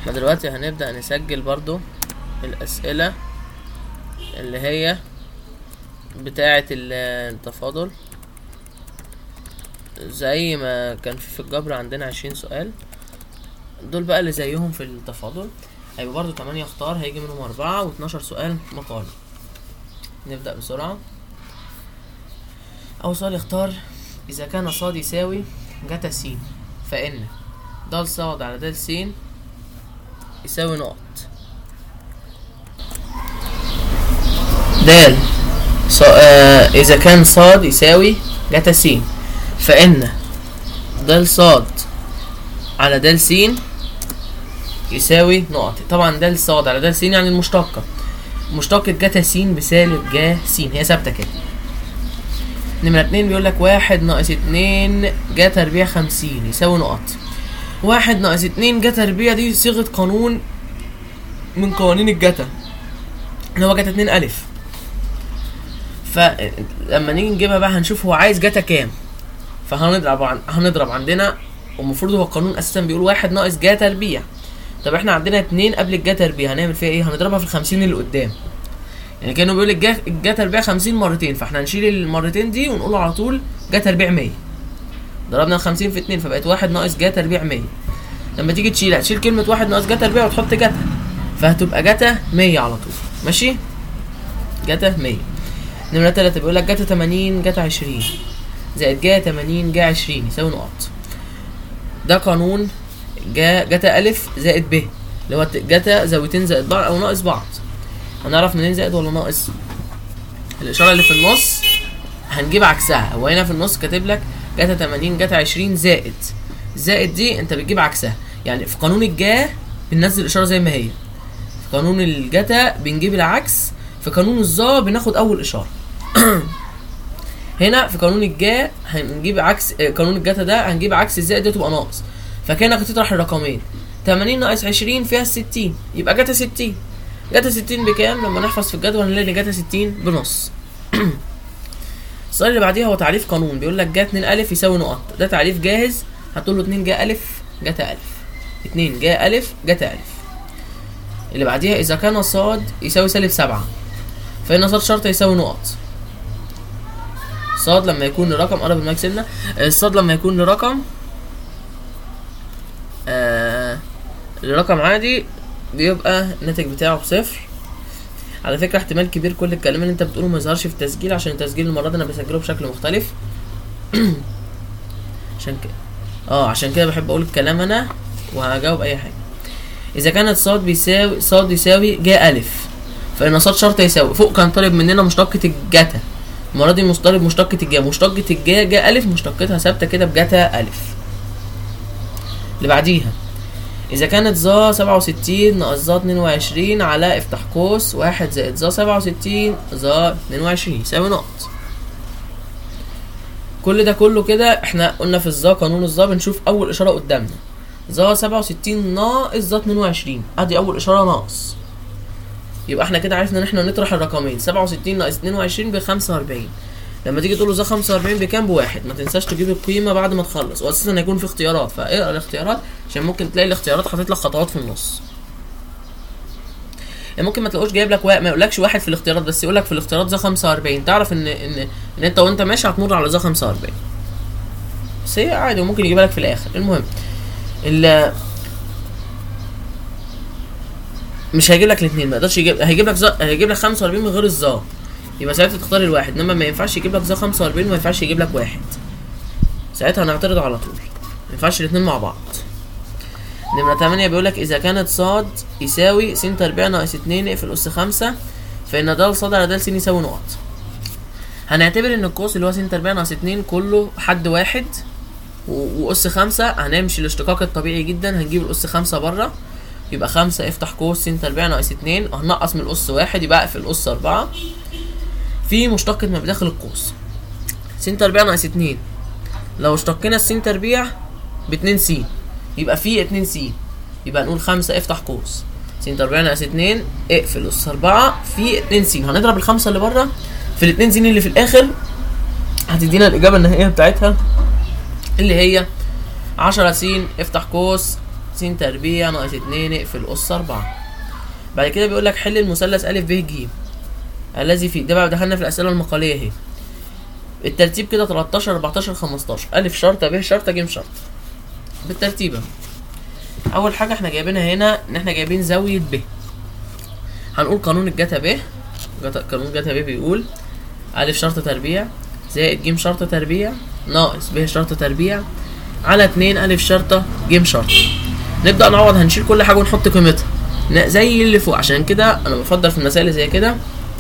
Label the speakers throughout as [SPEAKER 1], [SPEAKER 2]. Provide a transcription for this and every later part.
[SPEAKER 1] احنا دلوقتي هنبدأ نسجل برضو الأسئلة اللي هي بتاعة ال- التفاضل زي ما كان في في الجبر عندنا عشرين سؤال دول بقى اللي زيهم في التفاضل هيبقى برضو تمانية اختار هيجي منهم أربعة واتناشر سؤال مقالي نبدأ بسرعة أول سؤال يختار إذا كان ص يساوي جتا س فإن د ص على د س يساوي نقط د ص... آه... إذا كان ص يساوي جتا س فإن د ص على د س يساوي نقط طبعا د ص على د س يعني المشتقة مشتقة جتا س بسالب جا س هي ثابتة كده نمرة اتنين بيقول لك واحد ناقص اتنين جا تربيع خمسين يساوي نقط واحد ناقص اتنين جا تربيع دي صيغة قانون من قوانين الجتا اللي هو جتا اتنين ألف فلما نيجي نجيبها بقى هنشوف هو عايز جتا كام فهنضرب عن... هنضرب عندنا ومفروض هو القانون اساسا بيقول واحد ناقص جا تربيع طب احنا عندنا اتنين قبل الجا تربيع هنعمل فيها ايه هنضربها في الخمسين اللي قدام يعني كانوا بيقول الجا الجا تربيع 50 مرتين فاحنا هنشيل المرتين دي ونقول على طول جا تربيع 100 ضربنا ال 50 في 2 فبقت واحد ناقص جا تربيع 100 لما تيجي تشيل هتشيل كلمة واحد ناقص جا تربيع وتحط جتا فهتبقى جتا 100 على طول ماشي جتا 100 نمرة 3 بيقول لك جتا 80 جتا 20 زائد جا 80 جا 20 يساوي نقط ده قانون جا جتا ألف زائد ب اللي هو جتا زاويتين زائد بعض أو ناقص بعض هنعرف منين زائد ولا ناقص الاشاره اللي في النص هنجيب عكسها هو هنا في النص كاتب لك جتا 80 جتا 20 زائد زائد دي انت بتجيب عكسها يعني في قانون الجا بننزل الاشاره زي ما هي في قانون الجتا بنجيب العكس في قانون الظا بناخد اول اشاره هنا في قانون الجا هنجيب عكس آه، قانون الجتا ده هنجيب عكس الزائد ده تبقى ناقص فكانك هتطرح الرقمين 80 ناقص 20 فيها 60 يبقى جتا 60 جاتا 60 بكام لما نحفظ في الجدول هنلاقي ان جاتا 60 بنص السؤال اللي بعديها هو تعريف قانون بيقول لك جا 2 الف يساوي نقط ده تعريف جاهز هتقول له 2 جا الف جاتا الف 2 جا الف جاتا الف اللي بعديها اذا كان صاد يساوي سالب 7 فان صاد شرطه يساوي نقط صاد لما يكون لرقم قرب المايك سنه الصاد لما يكون لرقم آه الرقم عادي بيبقى الناتج بتاعه بصفر على فكرة احتمال كبير كل الكلام اللي انت بتقوله ما يظهرش في التسجيل عشان التسجيل المرة دي انا بسجله بشكل مختلف عشان كده اه عشان كده بحب اقول الكلام انا وهجاوب اي حاجة اذا كانت صاد بيساوي صاد يساوي جا الف فان صاد شرط يساوي فوق كان طالب مننا مشتقة الجتا المرة دي مش طالب مشتقة الجا مشتقة الجا جا الف مشتقتها ثابتة كده بجتا الف اللي بعديها إذا كانت ظا سبعة وستين ناقص ظا اتنين وعشرين على افتح قوس واحد زائد ظا سبعة وستين ظا اتنين وعشرين يساوي نقط كل ده كله كده احنا قلنا في الظا قانون الظا بنشوف أول إشارة قدامنا ظا سبعة وستين ناقص ظا اتنين وعشرين أدي أول إشارة ناقص يبقى احنا كده عرفنا إن احنا نطرح الرقمين سبعة وستين ناقص اتنين وعشرين بخمسة وأربعين لما تيجي تقول له ظا 45 بكام بواحد ما تنساش تجيب القيمه بعد ما تخلص واساسا هيكون في اختيارات فاقرا الاختيارات عشان ممكن تلاقي الاختيارات حاطط لك خطوات في النص يعني ممكن ما تلاقوش جايب لك واحد ما يقولكش واحد في الاختيارات بس يقول لك في الاختيارات ظا 45 تعرف ان ان ان انت وانت ماشي هتمر على ظا 45 بس هي عادي وممكن يجيبها لك في الاخر المهم ال مش هيجيب لك الاثنين ما يقدرش يجيب هيجيب لك زا... هيجيب لك 45 من غير الظا يبقى ساعتها تختار الواحد انما ما ينفعش يجيب لك ظا 45 وما ينفعش يجيب لك واحد ساعتها هنعترض على طول ما ينفعش الاثنين مع بعض نمرة 8 بيقول لك إذا كانت صاد يساوي س تربيع ناقص 2 اقفل أس 5 فإن د صاد على د س يساوي نقط هنعتبر إن القوس اللي هو س تربيع ناقص 2 كله حد واحد و- وأس 5 هنمشي الاشتقاق الطبيعي جدا هنجيب الأس 5 بره يبقى 5 افتح قوس س تربيع ناقص 2 وهنقص من الأس واحد يبقى اقفل أس 4 في مشتقة ما بداخل القوس س تربيع ناقص 2 لو اشتقينا الس تربيع ب 2 س يبقى في 2 س يبقى نقول 5 افتح قوس س تربيع ناقص 2 اقفل اس 4 في 2 س هنضرب الخمسه اللي بره في ال 2 س اللي في الاخر هتدينا الاجابه النهائيه بتاعتها اللي هي 10 س افتح قوس س تربيع ناقص اتنين اقفل أس أربعة بعد كده بيقول لك حل المثلث أ ب ج الذي فيه ده بقى دخلنا في الأسئلة المقالية اهي الترتيب كده 13 14 15 أ شرطة ب شرطة ج شرطة بالترتيب اهو. أول حاجة احنا جايبينها هنا إن احنا جايبين زاوية ب هنقول قانون الجتا ب جتا قانون جتا ب بيقول أ شرطة تربيع زائد ج شرطة تربيع ناقص ب شرطة تربيع على اتنين أ شرطة ج شرطة نبدأ نعوض هنشيل كل حاجة ونحط قيمتها ن- زي اللي فوق عشان كده أنا بفضل في المسائل اللي زي كده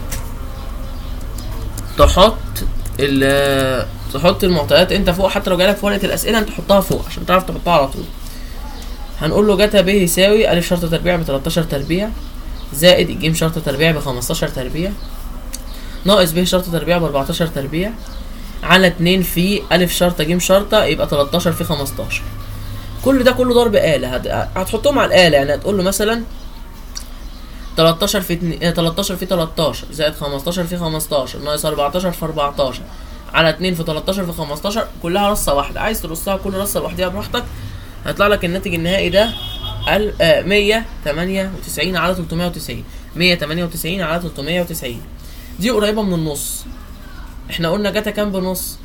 [SPEAKER 1] تحط ال تحط المعطيات انت فوق حتى لو جالك في ورقة الأسئلة انت تحطها فوق عشان تعرف تحطها على طول هنقول له جتا ب يساوي أ شرطة تربيع ب 13 تربيع زائد ج شرطة تربيع ب 15 تربيع ناقص ب شرطة تربيع ب 14 تربيع على 2 في أ شرطة ج شرطة يبقى 13 في 15 كل ده كله ضرب آلة هت... هتحطهم على الآلة يعني هتقول له مثلا 13 في اتنين- اه، 13 في 13 زائد 15 في 15 ناقص 14 في 14 على 2 في 13 في 15 كلها رصة واحدة عايز ترصها كل رصة لوحدها براحتك هيطلع لك الناتج النهائي ده ال- آه، 198 على 390 198 على 390 دي قريبة من النص احنا قلنا جاتا كام بنص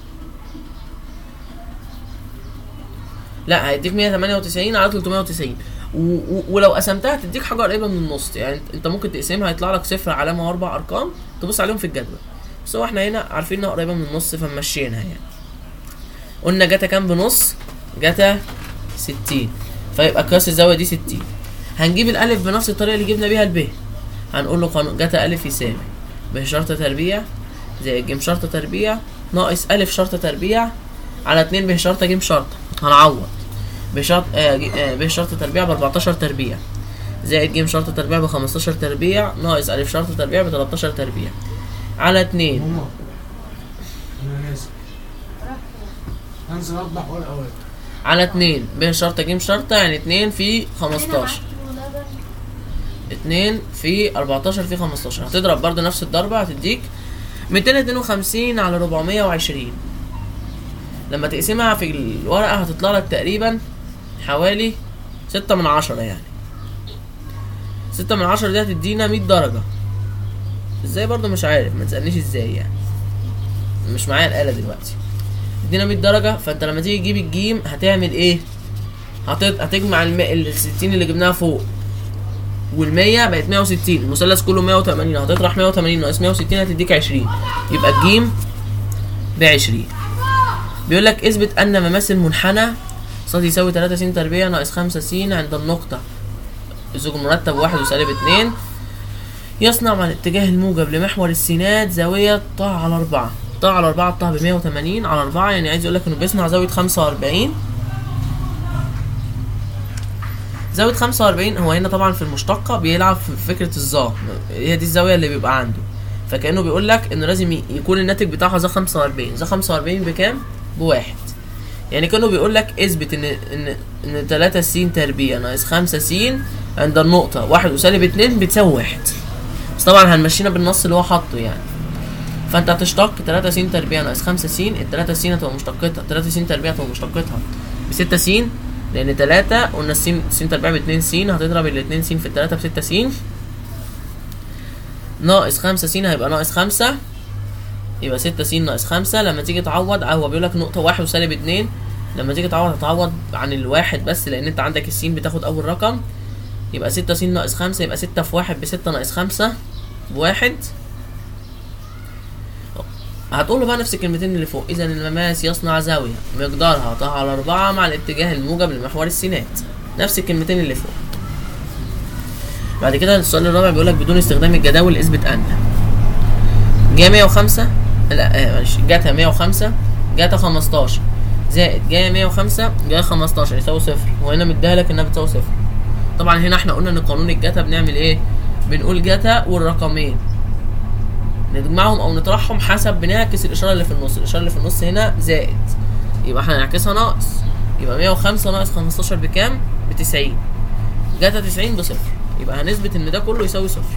[SPEAKER 1] لا هيديك 198 على 390 و... و... ولو قسمتها هتديك حاجه قريبه من النص يعني انت- انت ممكن تقسمها هيطلع لك صفر علامه واربع ارقام تبص عليهم في الجدول بس هو احنا هنا عارفين انها قريبه من النص فمشيناها يعني قلنا جاتا كام بنص جاتا 60 فيبقى قياس الزاويه دي 60 هنجيب الالف بنفس الطريقه اللي جبنا بيها الب هنقول له قانون جاتا الف يساوي ب شرطه تربيع زائد ج شرطه تربيع ناقص الف شرطه تربيع على 2 ب شرطه ج شرطه هنعوض بشرط آه ج- آه ب شرط تربيع ب 14 تربيع زائد ج شرط تربيع ب 15 تربيع ناقص أ شرط تربيع ب 13 تربيع على 2
[SPEAKER 2] ماما انا نازل هنزل اطبخ ورقه واجي
[SPEAKER 1] على 2 ب شرطة ج شرطة يعني 2 في 15 2 في 14 في 15 هتضرب برضو نفس الضربة هتديك 252 على 420 لما تقسمها في الورقة هتطلع لك تقريبا حوالي 6 من 10 يعني 6 من 10 دي هتدينا 100 درجة ازاي برضو مش عارف ما تسألنيش ازاي يعني مش معايا الآلة دلوقتي ادينا 100 درجة فانت لما تيجي تجيب الجيم هتعمل ايه هتط... هتجمع الم... ال 60 اللي جبناها فوق وال 100 بقت 160 المثلث كله 180 هتطرح 180 ناقص 160 هتديك 20 يبقى الجيم ب 20 بيقول لك اثبت ان مماثل منحنى ص يساوي 3 س تربيع ناقص 5 س عند النقطة الزوج المرتب واحد وسالب اتنين يصنع مع الاتجاه الموجب لمحور السينات زاوية ط على أربعة ط على أربعة ط ب 180 على أربعة يعني عايز يقول لك إنه بيصنع زاوية 45 زاوية 45 هو هنا طبعا في المشتقة بيلعب في فكرة الظا هي دي الزاوية اللي بيبقى عنده فكأنه بيقول لك إنه لازم ي- يكون الناتج بتاعها ذا 45 ذا 45 بكام؟ بواحد يعني كانه بيقول لك اثبت ان ان ان 3 س تربيع ناقص 5 س عند النقطة واحد وسالب اتنين بتساوي واحد بس طبعا هنمشينا بالنص اللي هو حاطه يعني فانت هتشتق 3 س تربيع ناقص 5 س ال 3 س هتبقى مشتقتها 3 س تربيع هتبقى مشتقتها ب 6 س لان 3 قلنا س س تربيع ب 2 س هتضرب ال 2 س في ال 3 ب 6 س ناقص 5 س هيبقى ناقص 5 يبقى 6 س ناقص 5 لما تيجي تعوض هو بيقول لك نقطة واحد وسالب 2 لما تيجي تعوض هتعوض عن الواحد بس لان انت عندك السين بتاخد اول رقم يبقى 6 س ناقص 5 يبقى 6 في 1 ب 6 ناقص 5 بواحد هتقول له بقى نفس الكلمتين اللي فوق اذا المماس يصنع زاويه مقدارها ط على 4 مع الاتجاه الموجب لمحور السينات نفس الكلمتين اللي فوق بعد كده السؤال الرابع بيقول لك بدون استخدام الجداول اثبت ان جا 105 لا آه، معلش جاتا 105 جاتا 15 زائد جايه 105 جايه 15 يساوي صفر وهنا مديها لك انها بتساوي صفر طبعا هنا احنا قلنا ان قانون الجاتا بنعمل ايه بنقول جاتا والرقمين نجمعهم او نطرحهم حسب بنعكس الاشاره اللي في النص الاشاره اللي في النص هنا زائد يبقى احنا هنعكسها ناقص يبقى 105 ناقص 15 بكام ب 90 جاتا 90 بصفر يبقى هنثبت ان ده كله يساوي صفر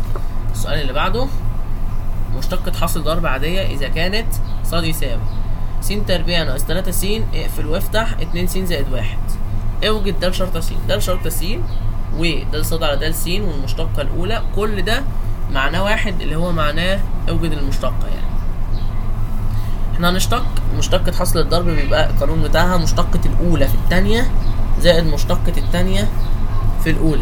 [SPEAKER 1] السؤال اللي بعده مشتقة حاصل ضرب عادية إذا كانت ص يساوي س تربيع ناقص 3 س اقفل وافتح 2 س زائد واحد اوجد د شرطة س د شرطة س وده صاد على د س والمشتقة الأولى كل ده معناه واحد اللي هو معناه اوجد المشتقة يعني احنا هنشتق مشتقة حصل الضرب بيبقى القانون بتاعها مشتقة الأولى في التانية زائد مشتقة التانية في الأولى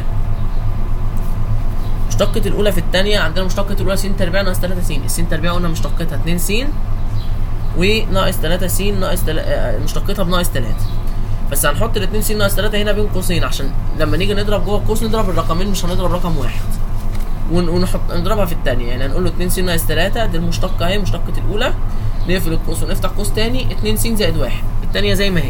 [SPEAKER 1] مشتقة الأولى في التانية عندنا مشتقة الأولى س تربيع ناقص 3 س الس تربيع قلنا مشتقتها 2 س وناقص 3 س ناقص تل... آه، مشتقتها بناقص 3 بس هنحط ال 2 س ناقص 3 هنا بين قوسين عشان لما نيجي نضرب جوه القوس نضرب الرقمين مش هنضرب رقم واحد ون- ونحط نضربها في التانية يعني هنقول له 2 س ناقص 3 دي المشتقة اهي مشتقة الأولى نقفل القوس ونفتح قوس تاني 2 س زائد 1 التانية زي ما هي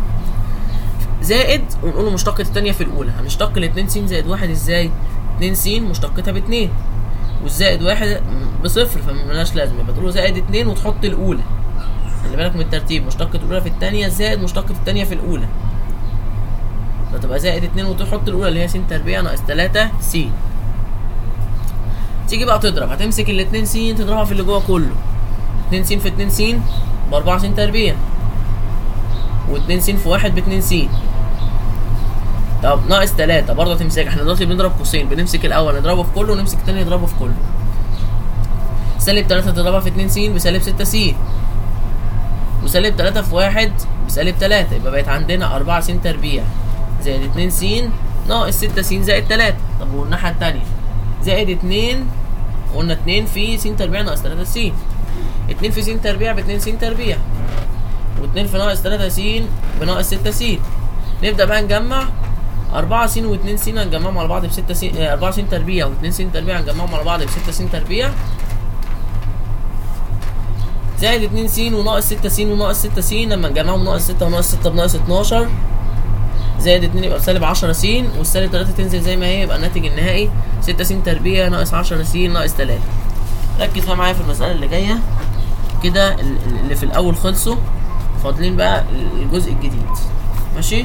[SPEAKER 1] زائد ونقول له مشتقة التانية في الأولى هنشتق ال 2 س زائد 1 ازاي؟ 2 س مشتقتها ب 2 والزائد واحد بصفر فملهاش لازمة يبقى تقول له زائد 2 وتحط الأولى خلي بالك من الترتيب مشتقة الأولى في التانية زائد مشتقة التانية في الأولى فتبقى زائد 2 وتحط الأولى اللي هي س تربيع ناقص 3 س تيجي بقى تضرب هتمسك ال 2 س تضربها في اللي جوه كله 2 س في 2 س ب 4 س تربيع و2 س في 1 ب 2 س طب ناقص 3 برضه تمسك احنا دلوقتي بنضرب قوسين بنمسك الاول نضربه في كله ونمسك التاني نضربه في كله سالب 3 تضربها في 2 س بسالب 6 س وسالب 3 في 1 بسالب 3 يبقى بقت عندنا 4 س تربيع زائد 2 س ناقص 6 س زائد 3 طب والناحية التانية زائد 2 قلنا 2 في س تربيع ناقص 3 س 2 في س تربيع ب 2 س تربيع و2 في ناقص 3 س بناقص 6 س نبدأ بقى نجمع 4 س و2 س هنجمعهم على بعض ب 6 س 4 س تربيع و2 س تربيع هنجمعهم على بعض ب 6 س تربيع زائد 2 س وناقص 6 س وناقص 6 س لما نجمعهم ناقص 6 وناقص 6 بناقص 12 زائد 2 يبقى بسالب 10 س والسالب 3 تنزل زي ما هي يبقى الناتج النهائي 6 س تربيع ناقص 10 س ناقص 3 ركز بقى معايا في المسألة اللي جاية كده ال- ال- اللي في الأول خلصوا فاضلين بقى الجزء الجديد ماشي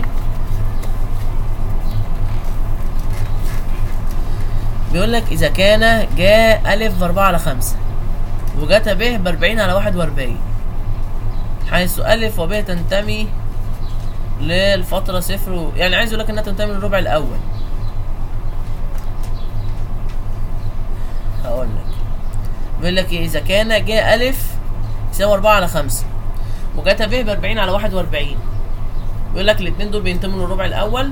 [SPEAKER 1] بيقول لك إذا كان جاء ألف بأربعة على خمسة وجت ب بأربعين على واحد وأربعين حيث ألف وب تنتمي للفترة صفر و... يعني عايز يقول لك إنها تنتمي للربع الأول هقول لك بيقول لك إيه إذا كان جاء ألف يساوي أربعة على خمسة وجت ب بأربعين على واحد وأربعين بيقول لك الاتنين دول بينتموا للربع الأول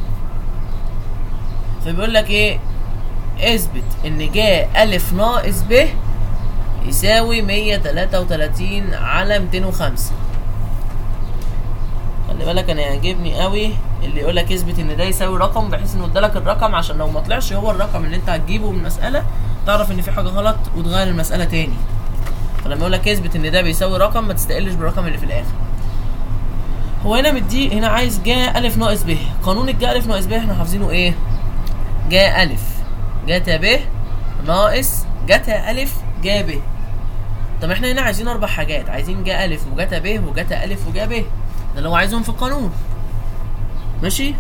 [SPEAKER 1] فبيقول لك إيه اثبت ان جاء الف ناقص ب يساوي 133 على 205 خلي بالك انا يعجبني قوي اللي يقول لك اثبت ان ده يساوي رقم بحيث انه ادالك الرقم عشان لو ما طلعش هو الرقم اللي انت هتجيبه من المساله تعرف ان في حاجه غلط وتغير المساله تاني فلما يقول لك اثبت ان ده بيساوي رقم ما تستقلش بالرقم اللي في الاخر هو هنا مدي هنا عايز جاء الف ناقص ب قانون الجاء الف ناقص ب احنا حافظينه ايه جاء الف جتا ب ناقص جتا الف جا ب طب احنا هنا عايزين اربع حاجات عايزين جا الف وجتا ب وجتا الف وجا ب ده اللي هو عايزهم في القانون ماشي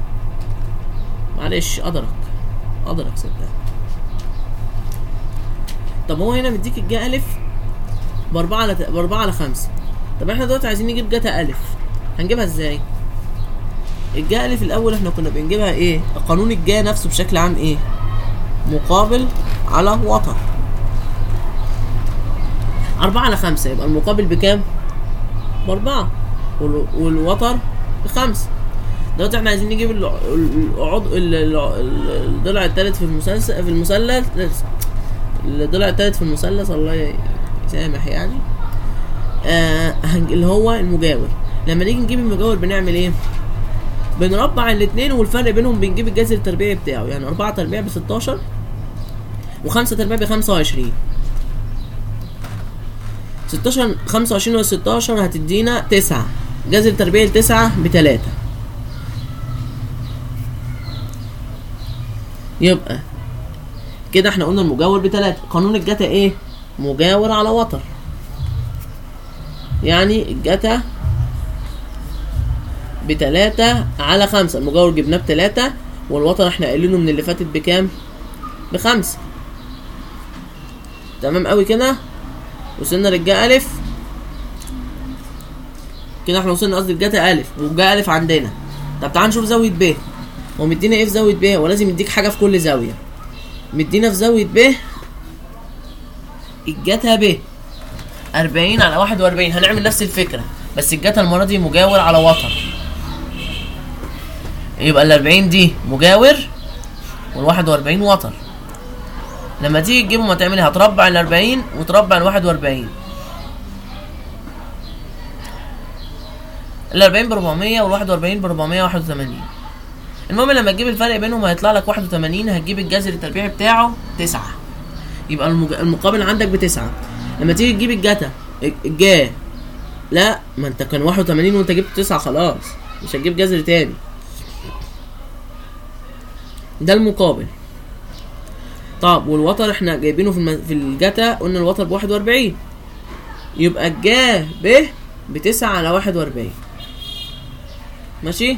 [SPEAKER 1] معلش ادرك ادرك صدق طب هو هنا مديك الجا الف باربعة على باربعة على خمسة طب احنا دلوقتي عايزين نجيب جتا الف هنجيبها ازاي الجا الف الاول احنا كنا بنجيبها ايه قانون الجا نفسه بشكل عام ايه مقابل على وتر أربعة على خمسة يبقى المقابل بكام؟ بأربعة وال- والوتر بخمسة دلوقتي احنا عايزين نجيب الع- العضو ال- الع- ال- الضلع التالت في المثلث في المثلث الضلع التالت في المثلث الله يسامح يعني آه هنج- اللي هو المجاور لما نيجي نجيب المجاور بنعمل ايه؟ بنربع الاتنين والفرق بينهم بنجيب الجذر التربيعي بتاعه يعني 4 تربيع ب 16 و5 تربيع ب 25 16 25 و 16 هتدينا 9 جذر تربيعي ل 9 ب 3 يبقى كده احنا قلنا المجاور بتلاتة قانون الجتا ايه مجاور على وتر يعني الجتا بتلاتة على خمسة المجاور جبناه بتلاتة والوتر احنا قايلينه من اللي فاتت بكام بخمسة تمام قوي كده وصلنا للجا الف كده احنا وصلنا قصدي الجاتا الف وجا الف عندنا طب تعال نشوف زاويه ب هو مدينا ايه في زاويه ب هو لازم يديك حاجه في كل زاويه مدينا في زاويه ب الجاتا ب 40 على 41 هنعمل نفس الفكره بس الجاتا المره دي مجاور على وتر يبقى ال 40 دي مجاور وال 41 وتر لما تيجي تجيبهم هتعمل ايه هتربع ال 40 وتربع ال 41 ال 40 ب 400 وال 41 ب 481 المهم لما تجيب الفرق بينهم هيطلع لك 81 هتجيب الجذر التربيعي بتاعه 9 يبقى المج... المقابل عندك بتسعة لما تيجي تجيب الجتا الجا لا ما انت كان 81 وانت جبت 9 خلاص مش هتجيب جذر تاني ده المقابل طب والوتر احنا جايبينه في الم... في الجتا قلنا الوتر ب 41 يبقى الجا ب بتسعة على 41 ماشي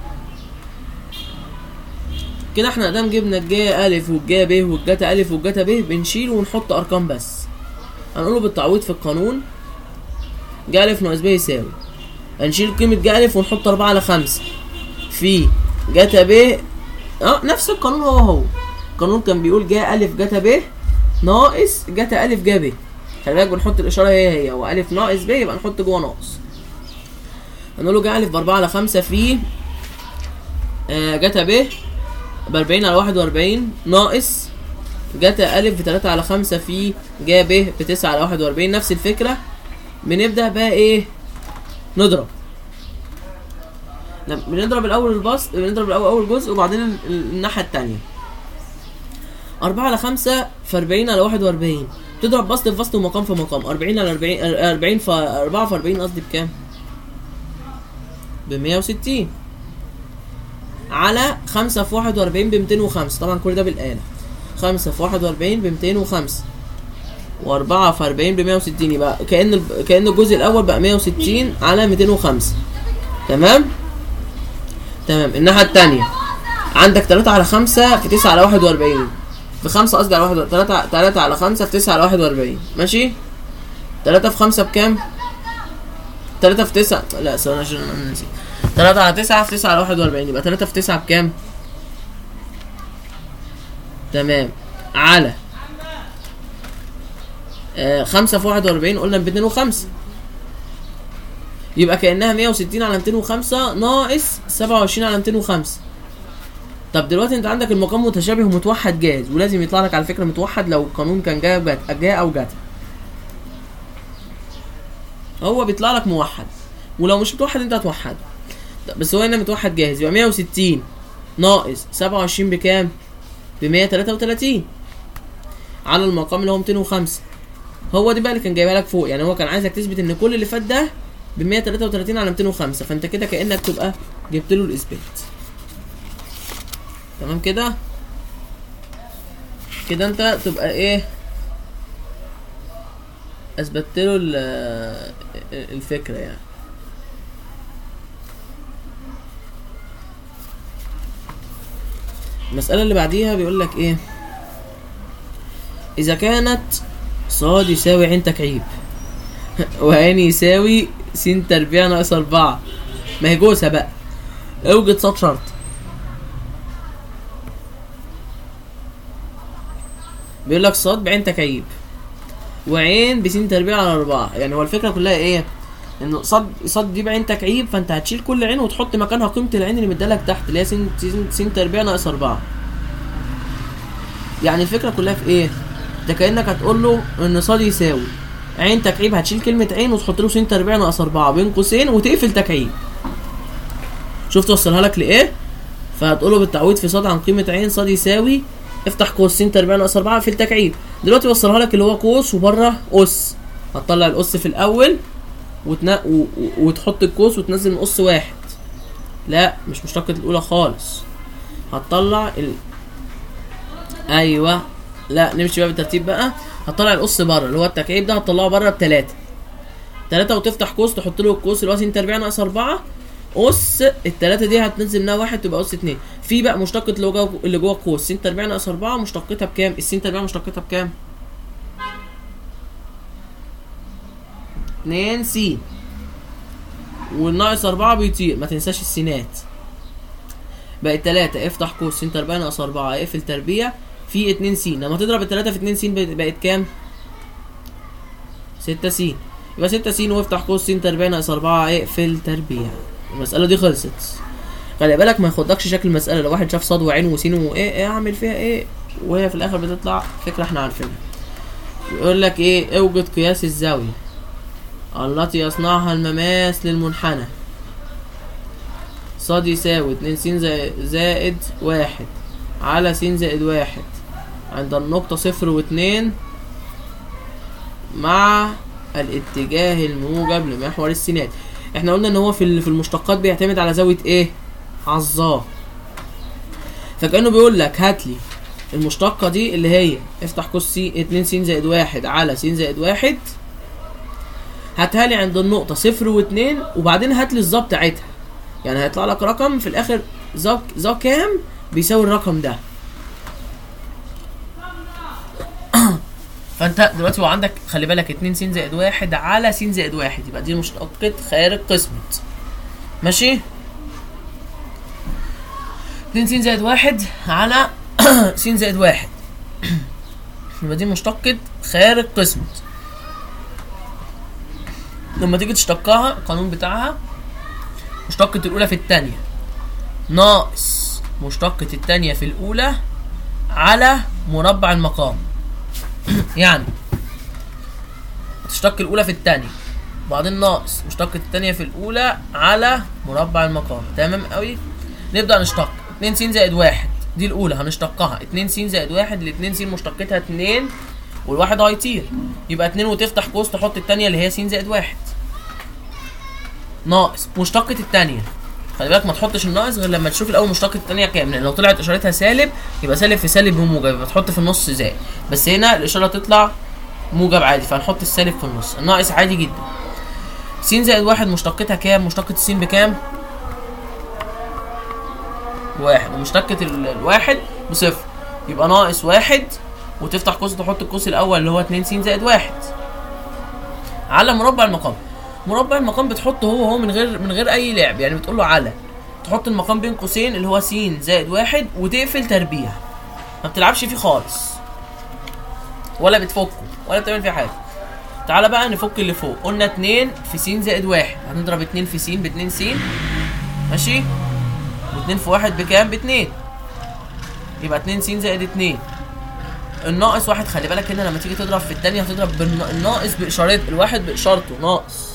[SPEAKER 1] كده احنا ادام جبنا الجا الف والجا ب والجتا الف والجتا ب بنشيل ونحط ارقام بس هنقوله بالتعويض في القانون جا الف ناقص ب يساوي هنشيل قيمة جا الف ونحط أربعة على خمسة في جتا ب اه نفس القانون هو هو القانون كان بيقول جا الف جتا ب ناقص جتا الف جا ب خلي بالك بنحط الإشارة هي هي هو ألف ناقص ب يبقى نحط جوه ناقص هنقول له جا ألف بأربعة على خمسة في آه جتا ب بأربعين على واحد وأربعين ناقص جتا ألف بتلاتة على خمسة في جا ب بتسعة على واحد وأربعين نفس الفكرة بنبدأ بقى إيه نضرب لما بنضرب الأول البسط بنضرب الأول أول جزء وبعدين ال- ال- الناحية التانية أربعة على خمسة في أربعين على واحد وأربعين تضرب بسط في بسط ومقام في مقام أربعين على أربعين أربعين في أربعة في أربعين قصدي بكام؟ بمية وستين على خمسة في واحد وأربعين بميتين وخمسة طبعا كل ده بالآلة خمسة في واحد وأربعين بميتين وخمسة وأربعة في أربعين بمية وستين يبقى كأن ال- كأن الجزء الأول بقى مية وستين على ميتين وخمسة تمام؟ تمام الناحية التانية عندك تلاتة على خمسة في تسعة على واحد وأربعين في خمسة قصدي على واحد وأربعين. تلاتة تلاتة على خمسة في تسعة على واحد وأربعين ماشي تلاتة في خمسة بكام؟ تلاتة في تسعة لا ثواني عشان أنا نسيت تلاتة على تسعة في تسعة على واحد وأربعين يبقى تلاتة في تسعة بكام؟ تمام على آه خمسة في واحد وأربعين قلنا باتنين وخمسة يبقى كأنها مية وستين على ميتين وخمسة ناقص سبعة وعشرين على ميتين وخمسة طب دلوقتي انت عندك المقام متشابه ومتوحد جاهز ولازم يطلع لك على فكره متوحد لو القانون كان جاي جات جاء او جات هو بيطلع لك موحد ولو مش متوحد انت هتوحده طب بس هو هنا متوحد جاهز يبقى 160 ناقص 27 بكام؟ ب 133 على المقام اللي هو 205 هو دي بقى اللي كان جايبها لك فوق يعني هو كان عايزك تثبت ان كل اللي فات ده ب 133 على 205 فانت كده كانك تبقى جبت له الاثبات تمام كده كده انت تبقى ايه اثبتت له ال- الفكره يعني المسألة اللي بعديها بيقول لك ايه إذا كانت صاد يساوي عين تكعيب وعين يساوي س تربيع ناقص أربعة ما هي جوسة بقى اوجد صاد شرط بيقول لك صاد بعين تكعيب وعين بس تربيع على أربعة يعني هو الفكرة كلها ايه ان صاد صاد دي بعين تكعيب فانت هتشيل كل عين وتحط مكانها قيمة العين اللي مدالك تحت اللي هي س س- س تربيع ناقص أربعة يعني الفكرة كلها في ايه؟ ده كأنك هتقول له ان صاد يساوي عين تكعيب هتشيل كلمة عين وتحط له س تربيع ناقص أربعة بين قوسين وتقفل تكعيب شوف توصلها لك لإيه؟ فهتقول له بالتعويض في صاد عن قيمة عين صاد يساوي افتح قوس س تربيع ناقص أربعة في التكعيب دلوقتي وصلها لك اللي هو قوس وبره أس هتطلع الأس في الأول وتنا... و... و... وتحط القوس وتنزل من قص واحد لا مش مشتقة الأولى خالص هتطلع ال... أيوه لا نمشي بقى بالترتيب بقى هتطلع القص بره اللي هو التكعيب ده هتطلعه بره بتلاتة تلاتة وتفتح قوس تحط له القوس اللي هو س تربيع ناقص أربعة أس التلاتة دي هتنزل منها واحد تبقى أس اتنين في بقى مشتقة اللي جوه اللي جوه القوس س تربيع ناقص أربعة مشتقتها بكام؟ الس تربيع مشتقتها بكام؟ اتنين س والناقص أربعة بيطير ما تنساش السينات بقت تلاتة افتح قوس س تربيع ناقص أربعة اقفل تربيع في اتنين س لما تضرب التلاتة في اتنين س بقت- بقت كام؟ ستة س يبقى ستة س وافتح قوس س تربيع ناقص أربعة اقفل تربيع المسألة دي خلصت خلي بالك ما ياخدكش شكل المسألة لو واحد شاف صاد وعين وسين وايه ايه اعمل فيها ايه وهي في الآخر بتطلع فكرة احنا عارفينها يقول لك ايه اوجد قياس الزاوية التي يصنعها المماس للمنحنى صاد يساوي اتنين س زائد, زائد واحد على س زائد واحد عند النقطة صفر واتنين مع الاتجاه الموجب لمحور السينات احنا قلنا ان هو في ال- في المشتقات بيعتمد على زاوية ايه عظاه فكأنه بيقول لك هات لي المشتقة دي اللي هي افتح قوس سي اتنين س زائد واحد على س زائد واحد هاتها لي عند النقطة صفر واتنين وبعدين هات لي الظا بتاعتها يعني هيطلع لك رقم في الآخر ظا ظا كام بيساوي الرقم ده فانت دلوقتي هو عندك خلي بالك 2 س زائد واحد على س زائد واحد يبقى دي مشتقة خارج قسمة ماشي 2 س زائد واحد على س زائد واحد يبقى دي مشتقة خارج قسمة لما تيجي تشتقها القانون بتاعها مشتقة الأولى في التانية ناقص مشتقة التانية في الأولى على مربع المقام يعني تشتق الأولى في التانية وبعدين ناقص مشتقة التانية في الأولى على مربع المقام تمام قوي نبدأ نشتق 2 س زائد واحد دي الأولى هنشتقها 2 س زائد واحد ال 2 س مشتقتها 2 والواحد هيطير يبقى 2 وتفتح قوس تحط التانية اللي هي س زائد واحد ناقص مشتقة التانية خلي بالك ما تحطش الناقص غير لما تشوف الاول مشتقة التانية كام لان لو طلعت اشارتها سالب يبقى سالب في سالب بموجب يبقى تحط في النص زائد بس هنا الاشارة تطلع موجب عادي فهنحط السالب في النص الناقص عادي جدا س زائد واحد مشتقتها كام مشتقة الس بكام واحد ومشتقة ال- الواحد بصفر يبقى ناقص واحد وتفتح قوس تحط القوس الاول اللي هو 2 س زائد واحد على مربع المقام مربع المقام بتحطه هو هو من غير من غير اي لعب يعني بتقول له على تحط المقام بين قوسين اللي هو س زائد واحد وتقفل تربيع ما بتلعبش فيه خالص ولا بتفكه ولا بتعمل فيه حاجه تعالى بقى نفك اللي فوق قلنا 2 في س زائد واحد هنضرب 2 في س ب 2 س ماشي و2 في واحد بكام ب 2 يبقى 2 س زائد 2 الناقص واحد خلي بالك هنا لما تيجي تضرب في التانية هتضرب بالناقص بإشارات الواحد بإشارته ناقص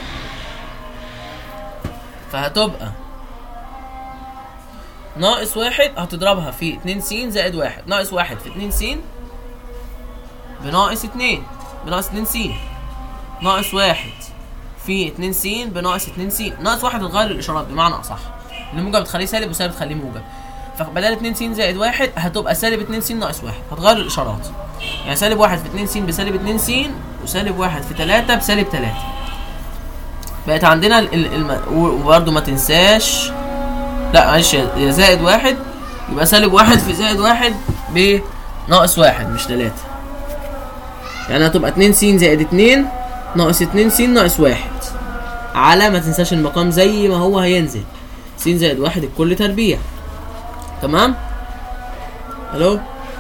[SPEAKER 1] فهتبقى ناقص واحد هتضربها في اتنين س زائد واحد ناقص واحد في اتنين س بناقص اتنين بناقص اتنين س ناقص واحد في اتنين س بناقص اتنين س ناقص واحد هتغير الإشارات بمعنى أصح الموجب بتخليه سالب وسالب تخليه موجب فبدل 2 س زائد واحد هتبقى سالب 2 س ناقص واحد هتغير الاشارات يعني سالب واحد في 2 س بسالب 2 س وسالب واحد في 3 بسالب 3 بقت عندنا ال ال الم... وبرده ما تنساش لا معلش يا زائد واحد يبقى سالب واحد في زائد واحد بناقص واحد مش 3 يعني هتبقى 2 س زائد 2 ناقص 2 س ناقص واحد على ما تنساش المقام زي ما هو هينزل س زائد واحد الكل تربيع تمام الو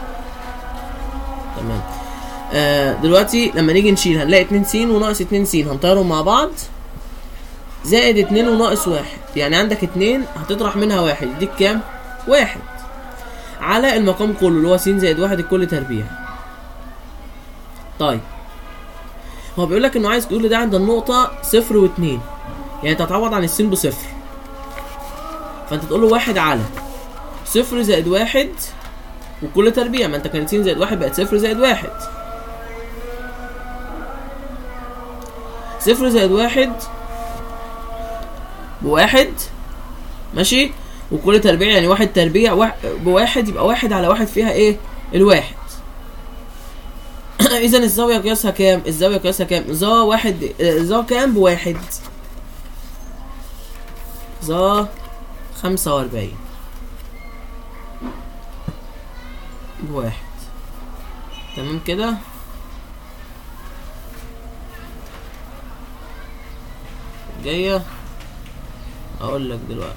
[SPEAKER 1] تمام آه دلوقتي لما نيجي نشيل هنلاقي 2 س وناقص 2 س هنطيرهم مع بعض زائد 2 وناقص واحد يعني عندك 2 هتطرح منها واحد يديك كام؟ واحد على المقام كله اللي هو س زائد واحد الكل تربيع طيب هو بيقول لك انه عايز تقول لي ده عند النقطة صفر واتنين يعني انت هتعوض عن السين بصفر فانت تقول له واحد على صفر زائد واحد وكل تربيع ما انت كانت س زائد واحد بقت صفر زائد واحد صفر زائد واحد بواحد ماشي وكل تربيع يعني واحد تربيع واحد بواحد يبقى واحد على واحد فيها ايه الواحد اذا الزاوية قياسها كام الزاوية قياسها كام ذا واحد ذا كام بواحد ذا خمسة واربعين بواحد تمام كده جاية اقول لك دلوقتي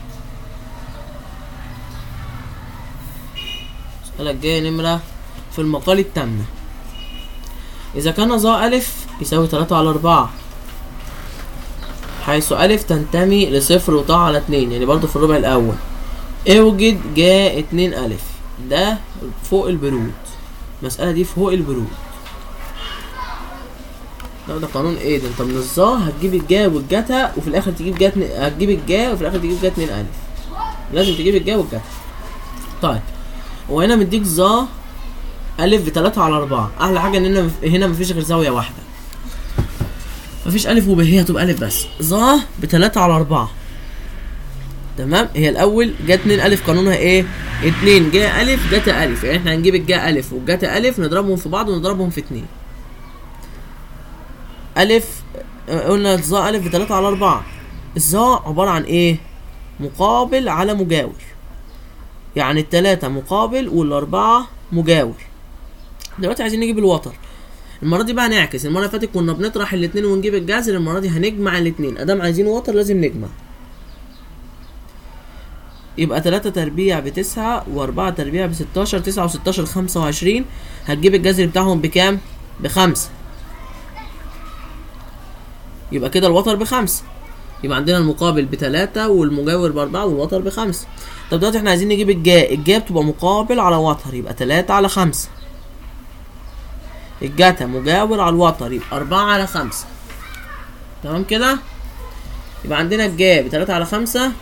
[SPEAKER 1] المسألة الجاية نمرة في المقال التامة إذا كان ظا ألف يساوي تلاتة على أربعة حيث ألف تنتمي لصفر وطا على اتنين يعني برضو في الربع الأول اوجد جا اتنين ألف ده فوق البرود المسألة دي فوق البرود لا ده قانون ايه ده انت من الظا هتجيب الجا والجتا وفي الاخر تجيب جا اتنين- هتجيب الجا وفي الاخر تجيب جا اتنين الف لازم تجيب الجا والجتا طيب وهنا مديك ظا الف بتلاتة على اربعة احلى حاجة ان هنا مف- هنا مفيش غير زاوية واحدة مفيش الف وب هي هتبقى الف بس ظا بتلاتة على اربعة تمام هي الاول جا اتنين الف قانونها ايه اتنين جا الف جتا الف يعني احنا هنجيب الجا الف والجتا الف نضربهم في بعض ونضربهم في اتنين ألف آه، قلنا الظا ألف بتلاتة على أربعة الظا عبارة عن إيه؟ مقابل على مجاور يعني التلاتة مقابل والأربعة مجاور دلوقتي عايزين نجيب الوتر المرة دي بقى نعكس المرة اللي فاتت كنا بنطرح الاتنين ونجيب الجذر المرة دي هنجمع الاتنين أدام عايزين وتر لازم نجمع يبقى تلاتة تربيع بتسعة وأربعة تربيع بستاشر تسعة وستاشر خمسة وعشرين هتجيب الجذر بتاعهم بكام؟ بخمسة يبقى كده الوتر بخمسة يبقى عندنا المقابل بتلاتة والمجاور بأربعة والوتر بخمسة طب دلوقتي احنا عايزين نجيب الجا الجا بتبقى مقابل على وتر يبقى تلاتة على خمسة الجتا مجاور على الوتر يبقى أربعة على خمسة تمام كده يبقى عندنا الجا بتلاتة على خمسة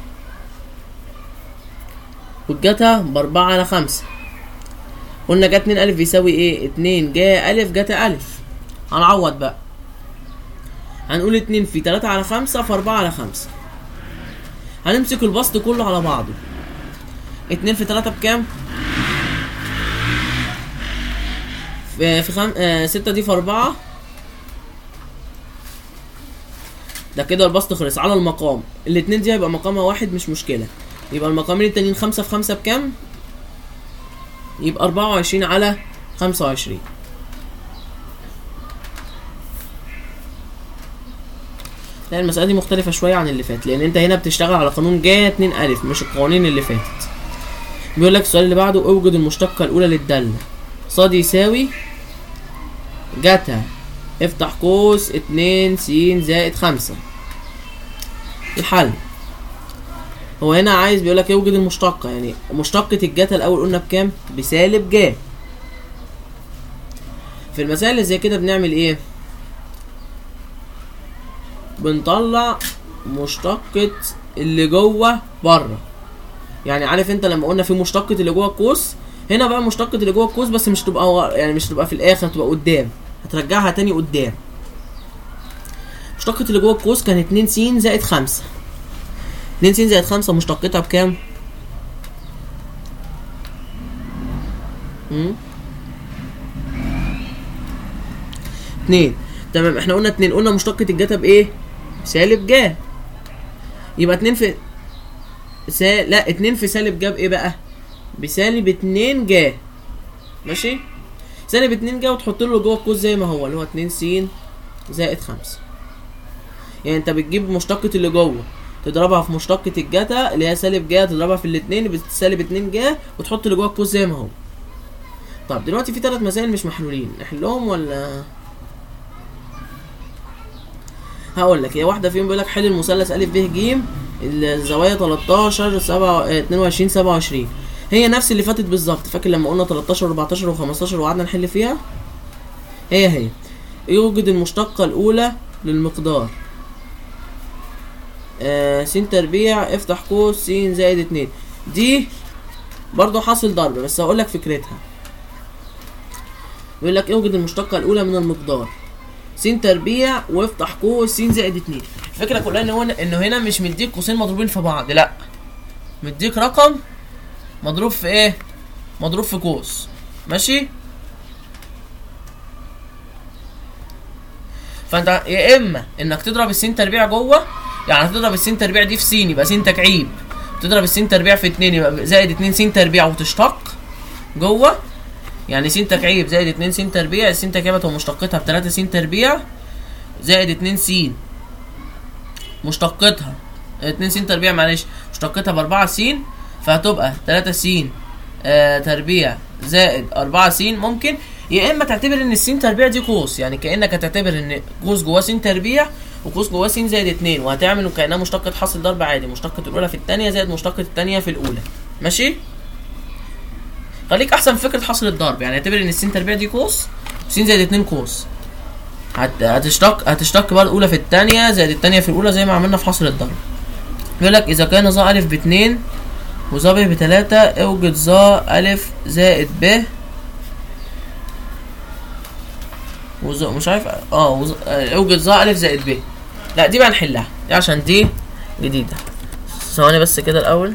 [SPEAKER 1] والجتا بأربعة على خمسة قلنا جا اتنين ألف بيساوي ايه اتنين جا ألف جتا ألف هنعوض بقى هنقول اتنين في تلاتة على خمسة في أربعة على خمسة هنمسك البسط كله على بعضه اتنين في تلاتة بكام؟ في في خم... آه ستة دي في أربعة ده كده البسط خلص على المقام الاتنين دي هيبقى مقامها واحد مش مشكلة يبقى المقامين التانيين خمسة في خمسة بكام؟ يبقى أربعة وعشرين على خمسة وعشرين لا المسألة دي مختلفة شوية عن اللي فات لأن أنت هنا بتشتغل على قانون جا 2 ألف مش القوانين اللي فاتت بيقول لك السؤال اللي بعده اوجد المشتقة الأولى للدالة صاد يساوي جتا افتح قوس اتنين س زائد خمسة الحل هو هنا عايز بيقول لك اوجد المشتقة يعني مشتقة الجتا الأول قلنا بكام؟ بسالب جا في المسائل اللي زي كده بنعمل ايه؟ بنطلع مشتقة اللي جوه بره يعني عارف انت لما قلنا في مشتقة اللي جوه القوس هنا بقى مشتقة اللي جوه القوس بس مش تبقى ور- يعني مش تبقى في الاخر تبقى قدام هترجعها تاني قدام مشتقة اللي جوه القوس كان 2 س زائد 5 2 س زائد 5 مشتقتها بكام؟ امم 2 تمام احنا قلنا 2 قلنا مشتقة الجتا بايه؟ سالب جا يبقى 2 في سا... لا 2 في سالب جا بايه بقى؟ بسالب 2 جا ماشي؟ سالب 2 جا وتحط له جوه القوس زي ما هو اللي هو 2 س زائد 5 يعني انت بتجيب مشتقة اللي جوه تضربها في مشتقة الجتا اللي هي سالب جا تضربها في الاتنين يبقى سالب 2 جا وتحط اللي جوه القوس زي ما هو طب دلوقتي في ثلاث مسائل مش محلولين نحلهم ولا هقول لك هي واحده فيهم بيقول لك حل المثلث ا ب ج الزوايا 13 7 22 27 هي نفس اللي فاتت بالظبط فاكر لما قلنا 13 14 و15 وقعدنا نحل فيها هي هي يوجد المشتقة الأولى للمقدار آه س تربيع افتح قوس س زائد اتنين دي برضو حاصل ضرب بس هقول لك فكرتها بيقول لك اوجد المشتقة الأولى من المقدار س تربيع وافتح قوس س زائد اتنين الفكرة كلها ان هو انه هنا مش مديك قوسين مضروبين في بعض لا مديك رقم مضروب في ايه مضروب في قوس ماشي فانت يا اما انك تضرب السين تربيع جوه يعني تضرب السين تربيع دي في س يبقى س تكعيب تضرب السين تربيع في اتنين يبقى زائد اتنين س تربيع وتشتق جوه يعني س تكعيب زائد اتنين س تربيع الس تكعيب هتبقى مشتقتها بتلاتة س تربيع زائد اتنين س مشتقتها اتنين س تربيع معلش مشتقتها بأربعة س فهتبقى تلاتة س آه تربيع زائد أربعة س ممكن يا إما تعتبر إن السين تربيع دي قوس يعني كأنك هتعتبر إن قوس جواه س تربيع وقوس جواه س زائد اتنين وهتعمل كأنها مشتقة حاصل ضرب عادي مشتقة الأولى في التانية زائد مشتقة التانية في الأولى ماشي؟ خليك أحسن في فكرة حصر الضرب يعني اعتبر إن السين تربيع دي قوس س زائد اتنين قوس هت... هتشتق هتشتق بقى الاولى في الثانيه زائد الثانيه في الاولى زي ما عملنا في حصر الضرب يقول لك اذا كان ظا الف باتنين وظا ب بتلاتة اوجد ظا الف زائد ب وظا مش عارف اه وظ... آه، اوجد ظا الف زائد ب لا دي بقى نحلها دي عشان دي جديده ثواني بس كده الاول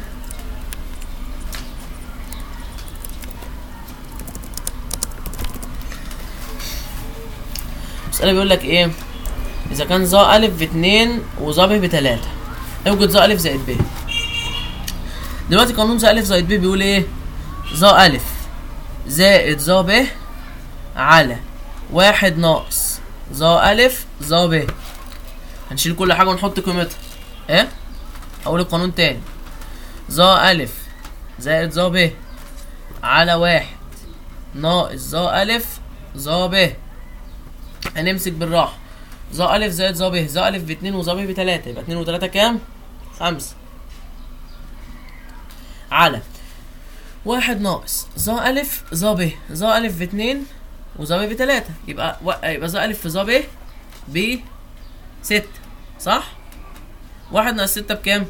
[SPEAKER 1] المسألة بيقول لك ايه إذا كان ظا ألف باتنين وظا ب بتلاتة اوجد ظا ألف زائد ب دلوقتي قانون ظا ألف زائد ب بيقول ايه ظا ألف زائد ظا ب على واحد ناقص ظا ألف ظا ب هنشيل كل حاجة ونحط قيمتها ايه أقول القانون تاني ظا ألف زائد ظا ب على واحد ناقص ظا ألف ظا ب هنمسك بالراحة ظا ألف زائد ظا ب ظا ألف باتنين وظا ب بتلاتة يبقى اتنين وتلاتة كام؟ خمسة على واحد ناقص ظا ألف ظا ب ظا ألف باتنين وظا ب بتلاتة يبقى و... يبقى ظا ألف في ظا ب ب ستة صح؟ واحد ناقص ستة بكام؟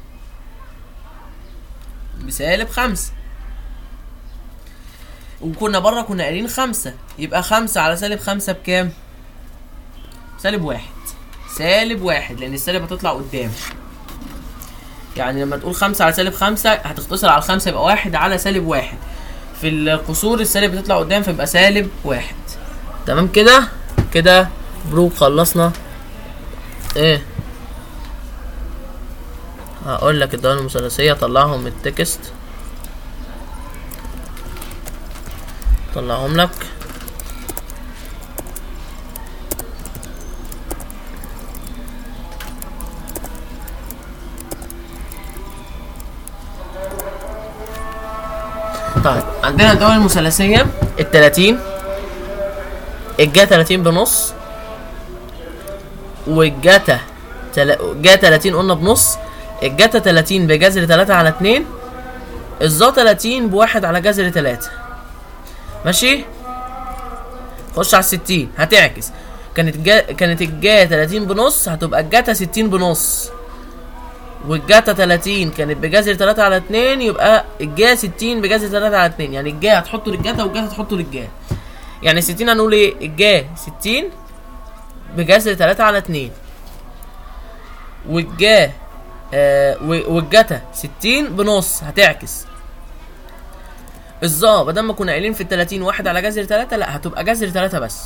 [SPEAKER 1] بسالب خمسة وكنا بره كنا قايلين خمسة يبقى خمسة على سالب خمسة بكام؟ سالب واحد سالب واحد لأن السالب هتطلع قدام يعني لما تقول خمسة على سالب خمسة هتختصر على الخمسة يبقى واحد على سالب واحد في القصور السالب بتطلع قدام فيبقى سالب واحد تمام كده كده بروك خلصنا ايه هقول لك الدوائر المثلثية طلعهم من التكست طلعهم لك طيب عندنا الدوائر المثلثية التلاتين الجا تلاتين بنص والجاتا تل... جا تلاتين قلنا بنص الجاتا تلاتين بجذر تلاتة على اتنين الظا تلاتين بواحد على جذر تلاتة ماشي خش على الستين هتعكس كانت جا... كانت الجا تلاتين بنص هتبقى الجاتا ستين بنص والجاتا 30 كانت بجذر 3 على 2 يبقى الجا 60 بجذر 3 على 2 يعني الجا هتحطه للجاتا والجاتا هتحطه للجا يعني 60 هنقول ايه الجا 60 بجذر 3 على 2 والجا آه و- والجاتا 60 بنص هتعكس الظا بدل ما كنا قايلين في ال 30 واحد على جذر 3 لا هتبقى جذر 3 بس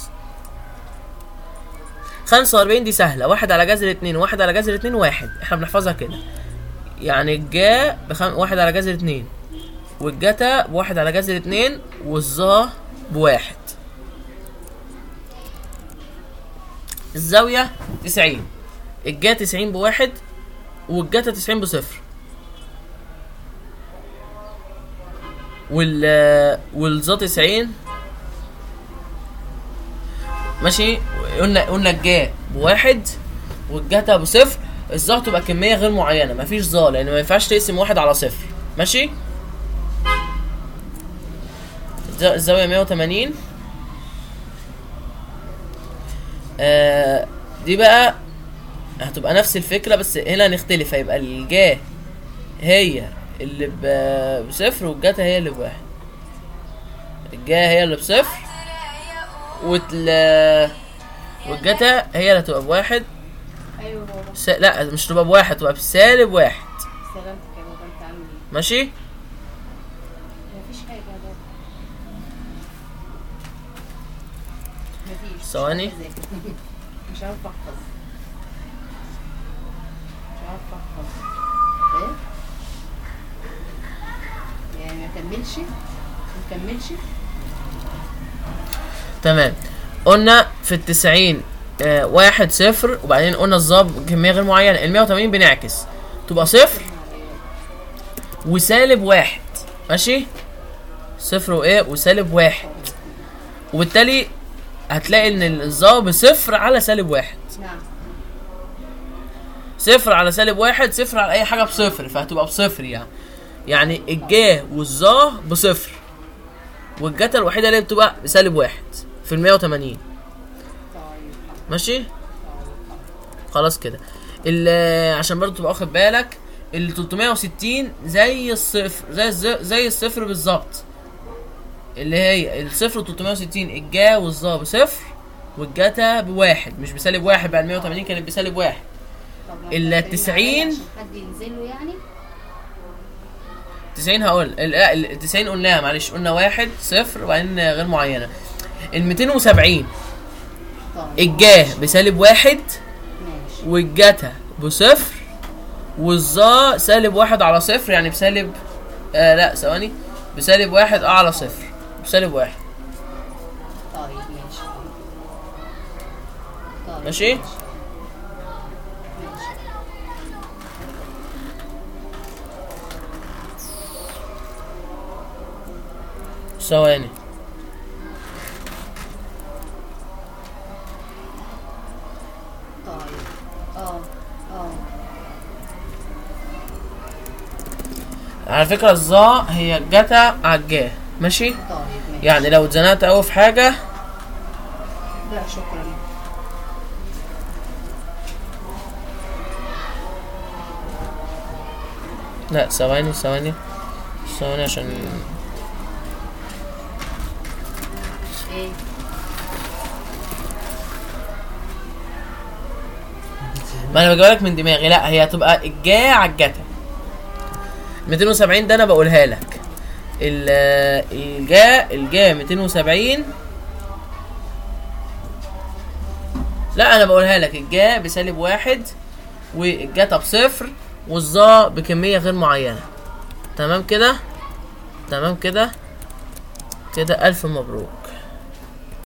[SPEAKER 1] 45 دي سهلة واحد على جذر اتنين واحد على جذر اتنين واحد احنا بنحفظها كده يعني الجا بخم... واحد على جذر اتنين والجتا بواحد على جذر اتنين والظا بواحد الزاوية تسعين الجا تسعين بواحد والجتا تسعين بصفر وال والظا تسعين ماشي قلنا قلنا الجا بواحد والجتا بصفر الظا تبقى كميه غير معينه مفيش ظا لان ما ينفعش تقسم واحد على صفر ماشي الز- الزاويه 180 آه دي بقى هتبقى نفس الفكره بس هنا هنختلف هيبقى الجا هي اللي ب- بصفر والجتا هي اللي بواحد الجا هي اللي بصفر وتل... والجتا هي اللي هتبقى بواحد
[SPEAKER 3] ايوه بابا
[SPEAKER 1] س... لا مش تبقى بواحد تبقى بسالب واحد
[SPEAKER 3] سلامتك يا بابا انت عامل ايه؟
[SPEAKER 1] ماشي
[SPEAKER 3] مفيش حاجه يا بابا مفيش
[SPEAKER 1] ثواني.
[SPEAKER 3] مش عارفة أذاكر. مش عارفه احفظ مش عارفه احفظ ايه؟ يعني ما كملش ما كملش
[SPEAKER 1] تمام قلنا في التسعين آه واحد صفر وبعدين قلنا الظاب كمية غير معينة ال 180 بنعكس تبقى صفر وسالب واحد ماشي صفر وايه وسالب واحد وبالتالي هتلاقي ان الظا بصفر على سالب واحد
[SPEAKER 3] نعم
[SPEAKER 1] صفر على سالب واحد صفر على اي حاجه بصفر فهتبقى بصفر يعني يعني الجا والظا بصفر والجتا الوحيده اللي بتبقى بسالب واحد في ال 180
[SPEAKER 3] طيب
[SPEAKER 1] ماشي خلاص كده ال- عشان برضو تبقى واخد بالك ال 360 زي الصفر زي الز- زي الصفر بالظبط اللي هي الصفر 360 الجا والظا بصفر والجتا بواحد مش بسالب واحد بقى ال 180 كانت بسالب واحد
[SPEAKER 3] طب لو
[SPEAKER 1] ال
[SPEAKER 3] كنا
[SPEAKER 1] 90
[SPEAKER 3] عليه عشان حد ينزل له يعني
[SPEAKER 1] 90 هقول ال- لا ال 90 قلناها معلش قلنا واحد صفر وبعدين غير معينه ال 270
[SPEAKER 3] طيب
[SPEAKER 1] الجا بسالب واحد
[SPEAKER 3] ماشي
[SPEAKER 1] والجتا بصفر والظا سالب واحد على صفر يعني بسالب آه لا ثواني بسالب واحد اه على صفر بسالب واحد
[SPEAKER 3] طيب ماشي طيب
[SPEAKER 1] ماشي؟
[SPEAKER 3] ماشي
[SPEAKER 1] ثواني
[SPEAKER 3] طيب اه اه
[SPEAKER 1] على فكرة الظا هي الجتا على الجا ماشي
[SPEAKER 3] طيب ماشي
[SPEAKER 1] يعني لو اتزنقت قوي في حاجة
[SPEAKER 3] لا شكرا
[SPEAKER 1] لا ثواني ثواني ثواني عشان
[SPEAKER 3] ايه
[SPEAKER 1] ما انا بجيبها لك من دماغي لا هي هتبقى الجا على الجتا 270 ده انا بقولها لك ال- الجا الجا 270 لا انا بقولها لك الجا بسالب واحد والجتا بصفر والظا بكمية غير معينة تمام كده تمام كده كده ألف مبروك